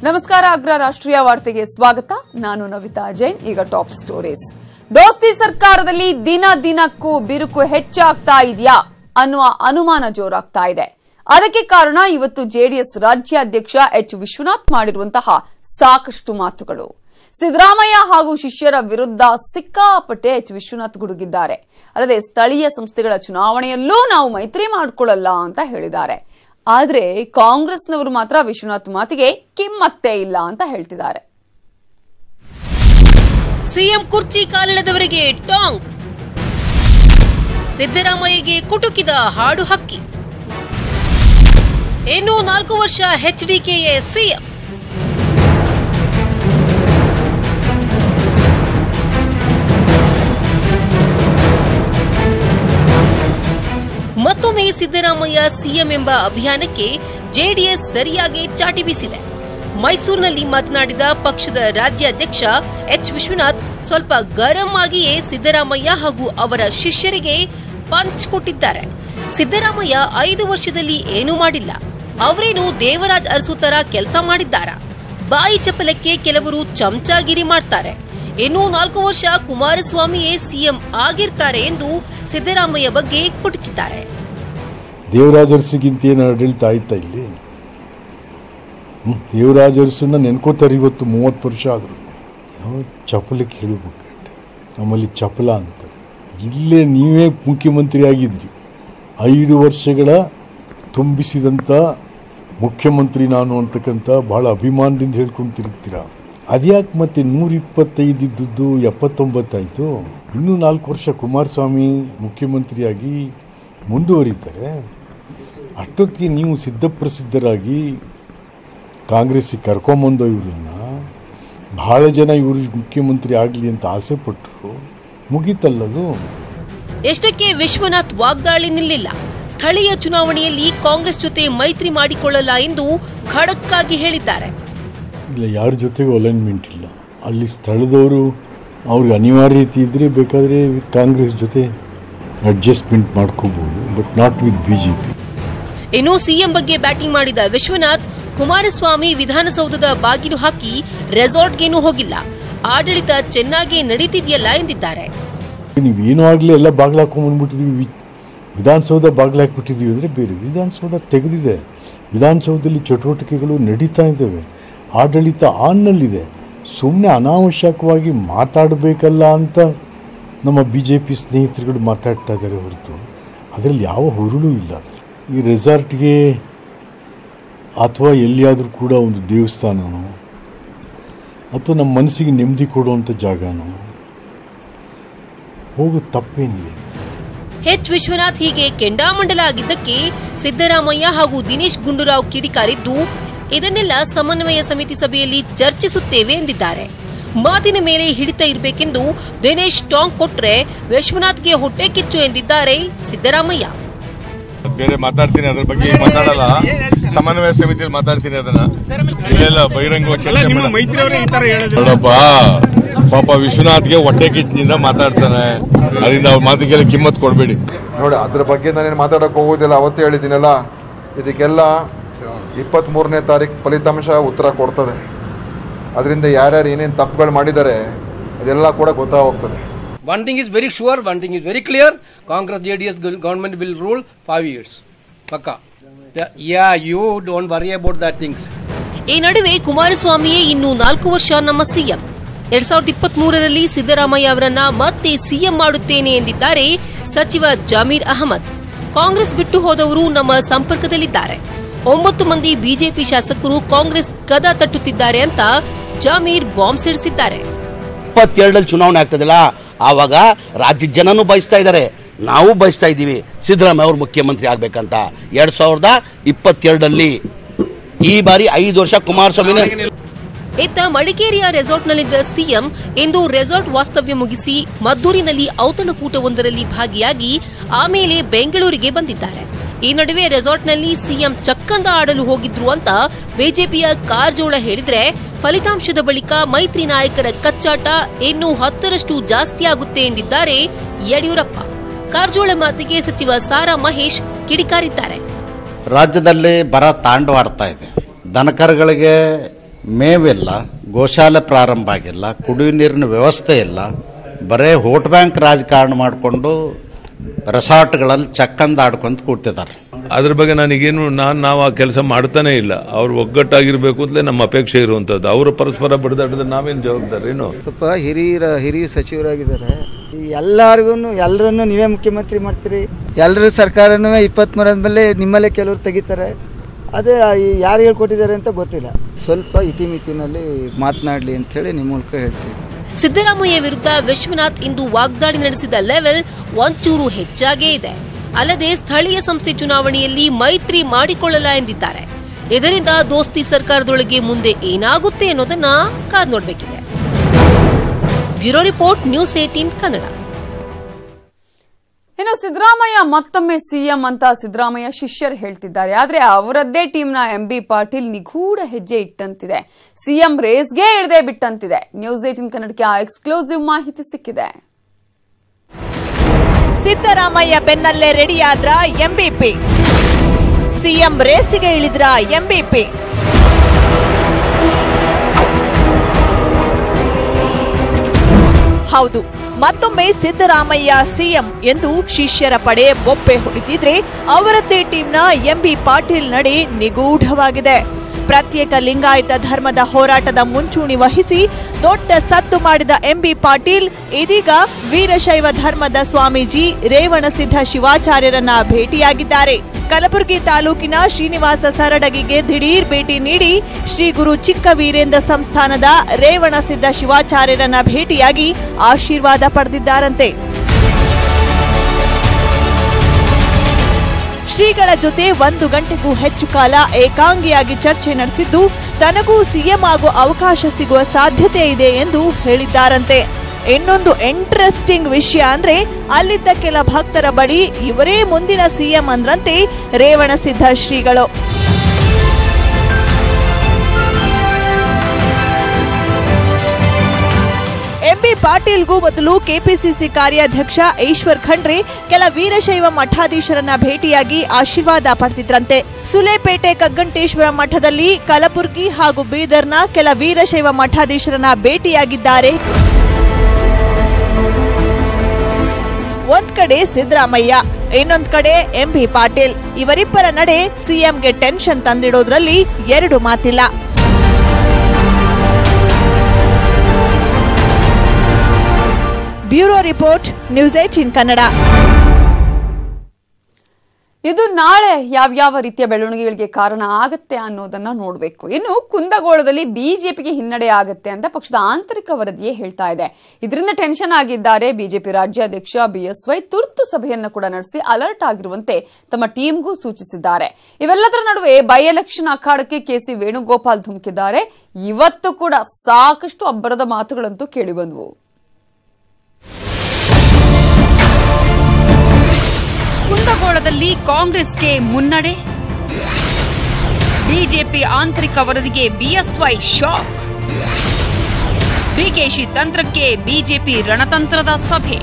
ನಮಸ್ಕಾರ ಅಗ್ರ ರಾಷ್ಟ್ರೀಯ ವಾರ್ತೆಗೆ ಸ್ವಾಗತ ನಾನು ನವಿತಾ ಜೈನ್ ಈಗ ಟಾಪ್ ಸ್ಟೋರೀಸ್ ದೋಸ್ತಿ ಸರ್ಕಾರದಲ್ಲಿ ದಿನ ದಿನಕ್ಕೂ ಬಿರುಕು ಹೆಚ್ಚಾಗ್ತಾ ಇದೆಯಾ ಅನ್ನುವ ಅನುಮಾನ ಜೋರಾಗ್ತಾ ಇದೆ ಅದಕ್ಕೆ ಕಾರಣ ಇವತ್ತು ಜೆಡಿಎಸ್ ರಾಜ್ಯಾಧ್ಯಕ್ಷ ಎಚ್ ವಿಶ್ವನಾಥ್ ಮಾಡಿರುವಂತಹ ಸಾಕಷ್ಟು ಮಾತುಗಳು ಸಿದ್ದರಾಮಯ್ಯ ಹಾಗೂ ಶಿಷ್ಯರ ವಿರುದ್ಧ ಸಿಕ್ಕಾಪಟ್ಟೆ ಎಚ್ ವಿಶ್ವನಾಥ್ ಗುಡುಗಿದ್ದಾರೆ ಅಲ್ಲದೆ ಸ್ಥಳೀಯ ಸಂಸ್ಥೆಗಳ ಚುನಾವಣೆಯಲ್ಲೂ ನಾವು ಮೈತ್ರಿ ಮಾಡಿಕೊಳ್ಳಲ್ಲ ಅಂತ ಹೇಳಿದ್ದಾರೆ ಆದ್ರೆ ಕಾಂಗ್ರೆಸ್ನವರು ಮಾತ್ರ ವಿಶ್ವನಾಥ್ ಮಾತಿಗೆ ಕಿಮ್ಮತ್ತೇ ಇಲ್ಲ ಅಂತ ಹೇಳ್ತಿದ್ದಾರೆ ಸಿಎಂ ಕುರ್ಚಿ ಕಾಲಿಡದವರಿಗೆ ಟಾಂಗ್ ಸಿದ್ದರಾಮಯ್ಯಗೆ ಕುಟುಕಿದ ಹಾಡು ಹಕ್ಕಿ ಇನ್ನು ನಾಲ್ಕು ವರ್ಷ ಎಚ್ಡಿಕೆಯೇ ಸಿಎಂ ಮತ್ತೊಮ್ಮೆ ಸಿದ್ದರಾಮಯ್ಯ ಸಿಎಂ ಎಂಬ ಅಭಿಯಾನಕ್ಕೆ ಜೆಡಿಎಸ್ ಸರಿಯಾಗಿ ಚಾಟಿ ಬೀಸಿದೆ ಮೈಸೂರಿನಲ್ಲಿ ಮಾತನಾಡಿದ ಪಕ್ಷದ ರಾಜ್ಯಾಧ್ಯಕ್ಷ ಎಚ್ ವಿಶ್ವನಾಥ್ ಸ್ವಲ್ಪ ಗರಂ ಆಗಿಯೇ ಸಿದ್ದರಾಮಯ್ಯ ಹಾಗೂ ಅವರ ಶಿಷ್ಯರಿಗೆ ಪಂಚ್ ಕೊಟ್ಟಿದ್ದಾರೆ ಸಿದ್ದರಾಮಯ್ಯ ಐದು ವರ್ಷದಲ್ಲಿ ಏನೂ ಮಾಡಿಲ್ಲ ಅವರೇನು ದೇವರಾಜ್ ಅರಸು ತರ ಕೆಲಸ ಮಾಡಿದ್ದಾರಾ ಬಾಯಿ ಚಪಲಕ್ಕೆ ಕೆಲವರು ಚಮಚಾಗಿರಿ ಮಾಡ್ತಾರೆ ಇನ್ನು ನಾಲ್ಕು ವರ್ಷ ಕುಮಾರಸ್ವಾಮಿಯೇ ಸಿಎಂ ಆಗಿರ್ತಾರೆ ಎಂದು ಸಿದ್ದರಾಮಯ್ಯ ಬಗ್ಗೆ ಕುಟುಕಿದ್ದಾರೆ ದೇವರಾಜರ್ಸಿಗಿಂತ ಏನು ಆಡಳಿತ ಆಯ್ತಾ ಇಲ್ಲಿ ಹ್ಮ್? ದೇವರಾಜರ್ಸನ್ನ ನೆನ್ಕೋತಾರೆ ಇವತ್ತು ಮೂವತ್ತು ವರ್ಷ ಆದರು ನಾವು ಚಪಲಕ್ಕೆ ಹೇಳಿಬಿಟ್ಟು ನಮ್ಮಲ್ಲಿ ಚಪಲ ಅಂತ ಇಲ್ಲೇ ನೀವೇ ಮುಖ್ಯಮಂತ್ರಿ ಆಗಿದ್ರಿ ಐದು ವರ್ಷಗಳ ತುಂಬಿಸಿದಂಥ ಮುಖ್ಯಮಂತ್ರಿ ನಾನು ಅಂತಕ್ಕಂಥ ಭಾಳ ಅಭಿಮಾನದಿಂದ ಹೇಳ್ಕೊಂಡು ತಿರುಗ್ತೀರ ಅದ್ಯಾಕೆ ಮತ್ತೆ ನೂರ ಇಪ್ಪತ್ತೈದು ಇದ್ದದ್ದು ಎಪ್ಪತ್ತೊಂಬತ್ತಾಯಿತು ಇನ್ನೂ ನಾಲ್ಕು ವರ್ಷ ಕುಮಾರಸ್ವಾಮಿ ಮುಖ್ಯಮಂತ್ರಿಯಾಗಿ ಮುಂದುವರಿತಾರೆ ಅಷ್ಟೊತ್ತಿಗೆ ನೀವು ಸಿದ್ಧಪ್ರಸಿದ್ಧರಾಗಿ ಕಾಂಗ್ರೆಸ್ಸಿಗೆ ಕರ್ಕೊಂಬಂದೋ ಇವ್ರನ್ನ ಭಾಳ ಜನ ಇವರು ಮುಖ್ಯಮಂತ್ರಿ ಆಗಲಿ ಅಂತ ಆಸೆ ಪಟ್ಟರು ಮುಗೀತಲ್ಲದು ಎಷ್ಟಕ್ಕೆ ವಿಶ್ವನಾಥ್ ವಾಗ್ದಾಳಿ ನಿಲ್ಲಿಲ್ಲ ಸ್ಥಳೀಯ ಚುನಾವಣೆಯಲ್ಲಿ ಕಾಂಗ್ರೆಸ್ ಜೊತೆ ಮೈತ್ರಿ ಮಾಡಿಕೊಳ್ಳಲ್ಲ ಎಂದು ಖಡಕ್ ಆಗಿ ಹೇಳಿದ್ದಾರೆ ಇಲ್ಲ ಯಾರ ಜೊತೆಗೂ ಅಲೈನ್ಮೆಂಟ್ ಇಲ್ಲ ಅಲ್ಲಿ ಸ್ಥಳದವರು ಅವ್ರಿಗೆ ಅನಿವಾರ್ಯತೆ ಇದ್ದರೆ ಬೇಕಾದರೆ ಕಾಂಗ್ರೆಸ್ ಜೊತೆ ಅಡ್ಜಸ್ಟ್ಮೆಂಟ್ ಮಾಡ್ಕೋಬೋದು but not with B J P ಇನ್ನು ಸಿಎಂ ಬಗ್ಗೆ ಬ್ಯಾಟಿಂಗ್ ಮಾಡಿದ ವಿಶ್ವನಾಥ್ ಕುಮಾರಸ್ವಾಮಿ ವಿಧಾನಸೌಧದ ಬಾಗಿಲು ಹಾಕಿ ರೆಸಾರ್ಟ್ಗೇನೂ ಹೋಗಿಲ್ಲ ಆಡಳಿತ ಚೆನ್ನಾಗಿ ನಡೀತಿದೆಯಲ್ಲ ಎಂದಿದ್ದಾರೆ ನೀವೇನೂ ಆಗಲಿ ಎಲ್ಲ ಬಾಗಿಲು ಹಾಕೊಂಡ್ಬಂದ್ಬಿಟ್ಟಿದ್ದೀವಿ ವಿ ವಿಧಾನಸೌಧ ಬಾಗಿಲು ಹಾಕ್ಬಿಟ್ಟಿದ್ದೀವಿ ಅಂದರೆ ಬೇರೆ ವಿಧಾನಸೌಧ ತೆಗೆದಿದೆ ವಿಧಾನಸೌಧದಲ್ಲಿ ಚಟುವಟಿಕೆಗಳು ನಡೀತಾ ಇದ್ದಾವೆ ಆಡಳಿತ ಆನ್ನಲ್ಲಿದೆ ಸುಮ್ಮನೆ ಅನಾವಶ್ಯಕವಾಗಿ ಮಾತಾಡಬೇಕಲ್ಲ ಅಂತ ನಮ್ಮ ಬಿ ಜೆ ಪಿ ಸ್ನೇಹಿತರುಗಳು ಮಾತಾಡ್ತಾ ಇದ್ದಾರೆ ಹೊರತು ಅದರಲ್ಲಿ ಯಾವ ಹುರುಳು ಇಲ್ಲ ಅದರಲ್ಲಿ ಈ ರೆಸಾರ್ಟ್ಗೆ ಅಥವಾ ಎಲ್ಲಿಯಾದರೂ ಕೂಡ ಒಂದು ದೇವಸ್ಥಾನನೋ ಅಥವಾ ನಮ್ಮ ಮನಸ್ಸಿಗೆ ನೆಮ್ಮದಿ ಕೊಡುವಂಥ ಜಾಗನೋ ಹೋಗೋದು ತಪ್ಪೇನಿದೆ ಎಚ್ ವಿಶ್ವನಾಥ್ ಹೀಗೆ ಕೆಂಡಾಮಂಡಲ ಆಗಿದ್ದಕ್ಕೆ ಸಿದ್ದರಾಮಯ್ಯ ಹಾಗೂ ದಿನೇಶ್ ಗುಂಡೂರಾವ್ ಕಿಡಿಕಾರಿದ್ದು ಇದನ್ನೆಲ್ಲ ಸಮನ್ವಯ ಸಮಿತಿ ಸಭೆಯಲ್ಲಿ ಚರ್ಚಿಸುತ್ತೇವೆ ಎಂದಿದ್ದಾರೆ ಮಾತಿನ ಮೇಲೆ ಹಿಡಿತ ಇರಬೇಕೆಂದು ದಿನೇಶ್ ಟಾಂಗ್ ಕೊಟ್ರೆ ವಿಶ್ವನಾಥ್ಗೆ ಹೊಟ್ಟೆ ಕಿಚ್ಚು ಎಂದಿದ್ದಾರೆ ಸಿದ್ದರಾಮಯ್ಯ ಬೇರೆ ಮಾತಾಡ್ತೀನಿ ಅದ್ರ ಬಗ್ಗೆ ಈಗ ಮಾತಾಡಲ್ಲ ಸಮನ್ವಯ ಸಮಿತಿಯಲ್ಲಿ ಮಾತಾಡ್ತೀನಿ ಅದನ್ನ ಇಲ್ಲೆಲ್ಲ ಬಹಿರಂಗವಾಗಿ ಚರ್ಚೆ ನಿಮ್ಮ ಮಾಡ- ಮೈತ್ರಿ ಅವರೇ ಈ ತರ ಹೇಳಿದ್ರು ನೋಡಪ್ಪ ಪಾಪ ವಿಶ್ವನಾಥ್ಗೆ ಹೊಟ್ಟೆ ಕಿಚ್ಚಿನಿಂದ ಮಾತಾಡ್ತಾನೆ ಅದರಿಂದ ಅವ್ರ ಮಾತಿಗೆಲ್ಲ ಕಿಮ್ಮತ್ ಕೊಡಬೇಡಿ ನೋಡಿ ಅದ್ರ ಬಗ್ಗೆ ನಾನೇನು ಮಾತಾಡೋಕೆ ಹೋಗೋದಿಲ್ಲ ಅವತ್ತೇ ಹೇಳಿದ್ದೀನಲ್ಲ ಇದಕ್ಕೆಲ್ಲ ಇಪ್ಪತ್ತ್ ಮೂರನೇ ತಾರೀಕು ಫಲಿತಾಂಶ ಉತ್ತರ ಕೊಡ್ತದೆ ಅದರಿಂದ ಯಾರ್ಯಾರು ಏನೇನು ತಪ್ಪುಗಳು ಮಾಡಿದ್ದಾರೆ ಅದೆಲ್ಲ ಕೂಡ ಗೊತ್ತಾಗೋಗ್ತದೆ One thing is very sure, one thing is very clear. Congress JDS go- government will rule five years. Pakka. Yeah, yeah, you don't worry about that things. ಈ ನಡುವೆ ಕುಮಾರಸ್ವಾಮಿಯೇ ಇನ್ನು ನಾಲ್ಕು ವರ್ಷ ನಮ್ಮ ಸಿಎಂ ಎರಡ್ ಸಾವಿರದ ಇಪ್ಪತ್ತ್ ಮೂರರಲ್ಲಿ ಸಿದ್ದರಾಮಯ್ಯ ಅವರನ್ನ ಮತ್ತೆ ಸಿಎಂ ಮಾಡುತ್ತೇನೆ ಎಂದಿದ್ದಾರೆ ಸಚಿವ ಜಮೀರ್ ಅಹಮದ್ ಕಾಂಗ್ರೆಸ್ ಬಿಟ್ಟು ಹೋದವರು ನಮ್ಮ ಸಂಪರ್ಕದಲ್ಲಿದ್ದಾರೆ ಒಂಬತ್ತು ಮಂದಿ ಬಿಜೆಪಿ ಶಾಸಕರು ಕಾಂಗ್ರೆಸ್ ಕದ ತಟ್ಟುತ್ತಿದ್ದಾರೆ ಅಂತ ಜಮೀರ್ ಬಾಂಬ್ ಸಿಡಿಸಿದ್ದಾರೆ ಇಪ್ಪತ್ತೆರಡರಲ್ಲಿ ಚುನಾವಣೆ ಆಗ್ತದಲ್ಲ ಆವಾಗ ರಾಜ್ಯದ ಜನನೂ ಬಯಸ್ತಾ ಇದ್ದಾರೆ ನಾವು ಬಯಸ್ತಾ ಇದ್ದೀವಿ ಸಿದ್ದರಾಮಯ್ಯ ಅವರು ಮುಖ್ಯಮಂತ್ರಿ ಆಗ್ಬೇಕಂತ ಎರಡ್ ಸಾವಿರದ ಇಪ್ಪತ್ತೆರಡರಲ್ಲಿ ಈ ಬಾರಿ ಐದು ವರ್ಷ ಕುಮಾರಸ್ವಾಮಿನೇ ಇತ್ತ ಮಡಿಕೇರಿಯ ರೆಸಾರ್ಟ್ನಲ್ಲಿದ್ದ ಸಿಎಂ ಇಂದು ರೆಸಾರ್ಟ್ ವಾಸ್ತವ್ಯ ಮುಗಿಸಿ ಮದ್ದೂರಿನಲ್ಲಿ ಔತಣಕೂಟವೊಂದರಲ್ಲಿ ಭಾಗಿಯಾಗಿ ಆಮೇಲೆ ಬೆಂಗಳೂರಿಗೆ ಬಂದಿದ್ದಾರೆ ಈ ನಡುವೆ ರೆಸಾರ್ಟ್ನಲ್ಲಿ ಸಿಎಂ ಚಕ್ಕಂದ ಆಡಲು ಹೋಗಿದ್ರು ಅಂತ ಬಿಜೆಪಿಯ ಕಾರಜೋಳ ಹೇಳಿದ್ರೆ ಫಲಿತಾಂಶದ ಬಳಿಕ ಮೈತ್ರಿ ನಾಯಕರ ಕಚ್ಚಾಟ ಇನ್ನೂ ಹತ್ತರಷ್ಟು ಜಾಸ್ತಿಯಾಗುತ್ತೆ ಎಂದಿದ್ದಾರೆ ಯಡಿಯೂರಪ್ಪ ಕಾರಜೋಳ ಮಾತಿಗೆ ಸಚಿವ ಸಾರಾ ಮಹೇಶ್ ಕಿಡಿಕಾರಿದ್ದಾರೆ ರಾಜ್ಯದಲ್ಲಿ ಬರ ತಾಂಡವಾಡ್ತಾ ಇದೆ ದನಕರುಗಳಿಗೆ ಮೇವಿಲ್ಲ ಗೋಶಾಲೆ ಪ್ರಾರಂಭ ಆಗಿಲ್ಲ ಕುಡಿಯುವ ನೀರಿನ ವ್ಯವಸ್ಥೆ ಇಲ್ಲ ಬರೇ ವೋಟ್ ಬ್ಯಾಂಕ್ ರಾಜಕಾರಣ ಮಾಡಿಕೊಂಡು ರೆಸಾರ್ಟ್ಗಳಲ್ಲಿ ಚಕ್ಕಂದ ಆಡ್ಕೊಂತ ಕೂಡ್ತಿದ್ದಾರೆ ಅದ್ರ ಬಗ್ಗೆ ನನಗೇನು ನಾನು ನಾವು ಆ ಕೆಲಸ ಮಾಡ್ತಾನೆ ಇಲ್ಲ ಅವ್ರು ಒಗ್ಗಟ್ಟಾಗಿರ್ಬೇಕು ಅಂತಲೇ ನಮ್ಮ ಅಪೇಕ್ಷೆ ಇರುವಂಥದ್ದು ಅವರು ಪರಸ್ಪರ ಬಡಿದಾಡಿದ್ರೆ ನಾವೇನು ಜವಾಬ್ದಾರಿನು ಸ್ವಲ್ಪ ಹಿರಿಯರ ಹಿರಿಯ ಸಚಿವರಾಗಿದ್ದಾರೆ ಎಲ್ಲರಿಗೂ ಎಲ್ಲರನ್ನು ನೀವೇ ಮುಖ್ಯಮಂತ್ರಿ ಮಾಡ್ತೀರಿ ಎಲ್ಲರ ಸರ್ಕಾರನೂ ಇಪ್ಪತ್ತ್ಮೂರ ಮೇಲೆ ನಿಮ್ಮಲ್ಲೇ ಕೆಲವರು ತೆಗಿತಾರೆ ಅದೇ ಈ ಯಾರು ಹೇಳ್ಕೊಟ್ಟಿದ್ದಾರೆ ಅಂತ ಗೊತ್ತಿಲ್ಲ ಸ್ವಲ್ಪ ಇತಿಮಿತಿನಲ್ಲಿ ಮಾತನಾಡಲಿ ಅಂಥೇಳಿ ನಿಮ್ಮ ಮೂಲಕ ಹೇಳ್ತೀವಿ ಸಿದ್ದರಾಮಯ್ಯ ವಿರುದ್ಧ ವಿಶ್ವನಾಥ್ ಇಂದು ವಾಗ್ದಾಳಿ ನಡೆಸಿದ ಲೆವೆಲ್ ಒಂಚೂರು ಹೆಚ್ಚಾಗೇ ಇದೆ ಅಲ್ಲದೆ ಸ್ಥಳೀಯ ಸಂಸ್ಥೆ ಚುನಾವಣೆಯಲ್ಲಿ ಮೈತ್ರಿ ಮಾಡಿಕೊಳ್ಳಲ್ಲ ಎಂದಿದ್ದಾರೆ ಇದರಿಂದ ದೋಸ್ತಿ ಸರ್ಕಾರದೊಳಗೆ ಮುಂದೆ ಏನಾಗುತ್ತೆ ಅನ್ನೋದನ್ನ ಕಾದ್ ನೋಡ್ಬೇಕಿದೆ bureau report news eighteen Kannada ಇನ್ನು ಸಿದ್ದರಾಮಯ್ಯ ಮತ್ತೊಮ್ಮೆ ಸಿಎಂ ಅಂತ ಸಿದ್ದರಾಮಯ್ಯ ಶಿಷ್ಯರು ಹೇಳ್ತಿದ್ದಾರೆ ಆದ್ರೆ ಅವರದ್ದೇ ಟೀಮ್ನ ಎಂ ಬಿ ಪಾಟೀಲ್ ನಿಗೂಢ ಹೆಜ್ಜೆ ಇಟ್ಟಂತಿದೆ ಸಿಎಂ ರೇಸ್ಗೆ ಇಳದೆ ಬಿಟ್ಟಂತಿದೆ ನ್ಯೂಸ್ ಏಟಿನ್ ಕನ್ನಡಕ್ಕೆ ಆ ಎಕ್ಸ್ಕ್ಲೂಸಿವ್ ಮಾಹಿತಿ ಸಿಕ್ಕಿದೆ ಸಿದ್ದರಾಮಯ್ಯ ಬೆನ್ನಲ್ಲೇ ರೆಡಿಯಾದ್ರ ಎಂಬಿಪಿ ಸಿಎಂ ರೇಸಿಗೆ ಇಳಿದ್ರ ಎಂಬಿಪಿ ಹೌದು ಮತ್ತೊಮ್ಮೆ ಸಿದ್ದರಾಮಯ್ಯ ಸಿಎಂ ಎಂದು ಶಿಷ್ಯರ ಪಡೆ ಬೊಪ್ಪೆ ಹೊಡಿತಿದ್ರೆ ಅವರದ್ದೇ ಟೀಮ್ನ ಎಂಬಿ ಪಾಟೀಲ್ ನಡೆ ನಿಗೂಢವಾಗಿದೆ ಪ್ರತ್ಯೇಕ ಲಿಂಗಾಯತ ಧರ್ಮದ ಹೋರಾಟದ ಮುಂಚೂಣಿ ವಹಿಸಿ ದೊಡ್ಡ ಸದ್ದು ಮಾಡಿದ ಎಂಬಿ ಪಾಟೀಲ್ ಇದೀಗ ವೀರಶೈವ ಧರ್ಮದ ಸ್ವಾಮೀಜಿ ರೇವಣಸಿದ್ಧ ಶಿವಾಚಾರ್ಯರನ್ನ ಭೇಟಿಯಾಗಿದ್ದಾರೆ ಕಲಬುರಗಿ ತಾಲೂಕಿನ ಶ್ರೀನಿವಾಸ ಸರಡಗಿಗೆ ದಿಢೀರ್ ಭೇಟಿ ನೀಡಿ ಶ್ರೀ ಗುರು ಚಿಕ್ಕ ವೀರೇಂದ್ರ ಸಂಸ್ಥಾನದ ರೇವಣಸಿದ್ಧ ಶಿವಾಚಾರ್ಯರನ್ನ ಭೇಟಿಯಾಗಿ ಆಶೀರ್ವಾದ ಪಡೆದಿದ್ದಾರಂತೆ ಶ್ರೀಗಳ ಜೊತೆ ಒಂದು ಗಂಟೆಗೂ ಹೆಚ್ಚು ಕಾಲ ಏಕಾಂಗಿಯಾಗಿ ಚರ್ಚೆ ನಡೆಸಿದ್ದು ತನಗೂ ಸಿಎಂ ಆಗೋ ಅವಕಾಶ ಸಿಗುವ ಸಾಧ್ಯತೆ ಇದೆ ಎಂದು ಹೇಳಿದ್ದಾರಂತೆ ಇನ್ನೊಂದು ಇಂಟ್ರೆಸ್ಟಿಂಗ್ ವಿಷಯ ಅಂದ್ರೆ ಅಲ್ಲಿದ್ದ ಕೆಲ ಭಕ್ತರ ಬಳಿ ಇವರೇ ಮುಂದಿನ ಸಿಎಂ ಅಂದ್ರಂತೆ ರೇವಣಸಿದ್ಧ ಶ್ರೀಗಳು ಎಂಬಿ ಪಾಟೀಲ್ಗೂ ಮೊದಲು ಕೆಪಿಸಿಸಿ ಕಾರ್ಯಾಧ್ಯಕ್ಷ ಈಶ್ವರ್ ಖಂಡ್ರೆ ಕೆಲ ವೀರಶೈವ ಮಠಾಧೀಶರನ್ನ ಭೇಟಿಯಾಗಿ ಆಶೀರ್ವಾದ ಪಡೆದಿದ್ರಂತೆ ಸುಲೇಪೇಟೆ ಕಗ್ಗಂಟೇಶ್ವರ ಮಠದಲ್ಲಿ ಕಲಬುರ್ಗಿ ಹಾಗೂ ಬೀದರ್ನ ಕೆಲ ವೀರಶೈವ ಮಠಾಧೀಶರನ್ನ ಭೇಟಿಯಾಗಿದ್ದಾರೆ ಒಂದ್ ಕಡೆ ಸಿದ್ದರಾಮಯ್ಯ ಇನ್ನೊಂದ್ ಕಡೆ ಎಂಬಿ ಪಾಟೀಲ್ ಇವರಿಬ್ಬರ ನಡೆ ಸಿಎಂಗೆ ಟೆನ್ಷನ್ ತಂದಿಡೋದ್ರಲ್ಲಿ ಎರಡು ಮಾತಿಲ್ಲ bureau report news eighteen Kannada ಇದು ನಾಳೆ ಯಾವ್ಯಾವ ರೀತಿಯ ಬೆಳವಣಿಗೆಗಳಿಗೆ ಕಾರಣ ಆಗತ್ತೆ ಅನ್ನೋದನ್ನ ನೋಡಬೇಕು ಇನ್ನು ಕುಂದಗೋಳದಲ್ಲಿ ಬಿಜೆಪಿಗೆ ಹಿನ್ನಡೆ ಆಗತ್ತೆ ಅಂತ ಪಕ್ಷದ ಆಂತರಿಕ ವರದಿಯೇ ಹೇಳ್ತಾ ಇದೆ ಇದರಿಂದ ಟೆನ್ಷನ್ ಆಗಿದ್ದಾರೆ ಬಿಜೆಪಿ ರಾಜ್ಯಾಧ್ಯಕ್ಷ ಬಿಎಸ್ವೈ ತುರ್ತು ಸಭೆಯನ್ನು ಕೂಡ ನಡೆಸಿ ಅಲರ್ಟ್ ಆಗಿರುವಂತೆ ತಮ್ಮ ಟೀಮ್ಗೂ ಸೂಚಿಸಿದ್ದಾರೆ ಇವೆಲ್ಲದರ ನಡುವೆ ಬೈ ಎಲೆಕ್ಷನ್ ಅಖಾಡಕ್ಕೆ ಕೆಸಿ ವೇಣುಗೋಪಾಲ್ ಧುಮುಕಿದ್ದಾರೆ ಇವತ್ತು ಕೂಡ ಸಾಕಷ್ಟು ಅಬ್ಬರದ ಮಾತುಗಳಂತೂ ಕೇಳಿಬಂದವು ಕುಂದಗೋಳದಲ್ಲಿ ಕಾಂಗ್ರೆಸ್ಗೆ ಮುನ್ನಡೆ ಬಿಜೆಪಿ ಆಂತರಿಕ ವರದಿಗೆ ಬಿಎಸ್ವೈ ಶಾಕ್ ಡಿಕೆಶಿ ತಂತ್ರಕ್ಕೆ ಬಿಜೆಪಿ ರಣತಂತ್ರದ ಸಭೆ